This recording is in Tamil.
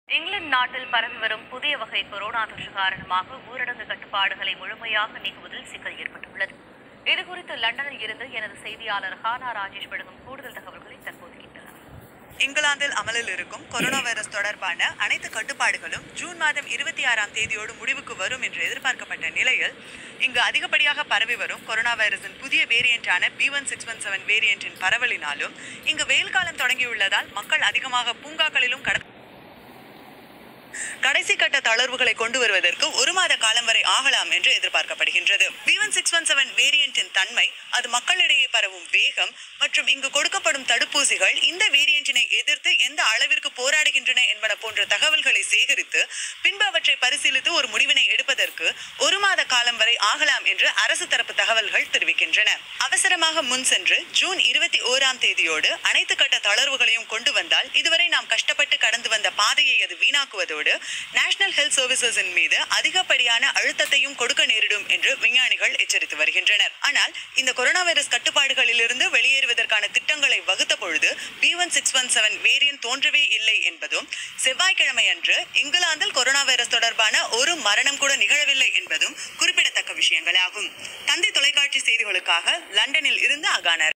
இங்கிலாந்து நாட்டில் பரவி வரும் புதிய வகை கொரோனா தொற்று காரணமாக ஊரடங்கு கட்டுப்பாடுகளை முழுமையாக நீக்குவதில் சிக்கல் ஏற்பட்டுள்ளது இதுகுறித்து லண்டனில் இருந்து எனது செய்தியாளர் ஹானா ராஜேஷ் வழங்கும் கூடுதல் தகவல்களை தற்போது கேட்கலாம் இங்கிலாந்தில் அமலில் இருக்கும் கொரோனா வைரஸ் தொடர்பான அனைத்து கட்டுப்பாடுகளும் ஜூன் மாதம் இருபத்தி ஆறாம் தேதியோடு முடிவுக்கு வரும் என்று எதிர்பார்க்கப்பட்ட நிலையில் இங்கு அதிகப்படியாக பரவி வரும் கொரோனா வைரஸின் புதிய வேரியண்டான B one six one seven வேரியண்டின் பரவலினாலும் இங்கு வெயில் காலம் தொடங்கியுள்ளதால் மக்கள் அதிகமாக பூங்காக்களிலும் கட கடைசி கட்ட தளர்வுகளை கொண்டு வருவதற்கு ஒரு மாத காலம் வரை ஆகலாம் என்று எதிர்பார்க்கப்படுகின்றது B one six one seven வேரியண்டின் தன்மை அது மக்களிடையே பரவும் வேகம் மற்றும் இங்கு கொடுக்கப்படும் தடுப்பூசிகள் இந்த வேரியண்டினை எதிர்த்து எந்த அளவிற்கு போராடுகின்றன என்பன போன்ற தகவல்களை சேகரித்து பின்பு அவற்றை பரிசீலித்து ஒரு முடிவினை எடுப்பதற்கு ஒரு மாத காலம் வரை ஆகலாம் என்று அரசு தரப்பு தகவல்கள் தெரிவிக்கின்றன அவசரமாக முன் சென்று ஜூன் இருபத்தி ஓராம் தேதியோடு அனைத்து கட்ட தளர்வுகளையும் கொண்டு வந்தால் இதுவரை நாம் கஷ்டப்பட்டு கடந்து வந்த பாதையை அது வீணாக்குவதோடு நேஷனல் ஹெல்த் சர்வீசஸின் மீது அதிகப்படியான அழுத்தத்தையும் கொடுக்க நேரிடும் என்று விஞ்ஞானிகள் எச்சரித்து வருகின்றனர் ஆனால் இந்த கொரோனா வைரஸ் கட்டுப்பாடுகளிலிருந்து வெளியேறுவதற்கான திட்டங்களை வகுத்த பொழுது B one six one seven variant தோன்றவே இல்லை என்பதும் செவ்வாய்க்கிழமை அன்று இங்கிலாந்தில் கொரோனா வைரஸ் தொடர்பான ஒரு மரணம் கூட நிகழவில்லை என்பதும் குறிப்பிடத்தக்க விஷயங்களாகும் தந்தை தொலைக்காட்சி செய்திகளுக்காக லண்டனில் இருந்து அகானர்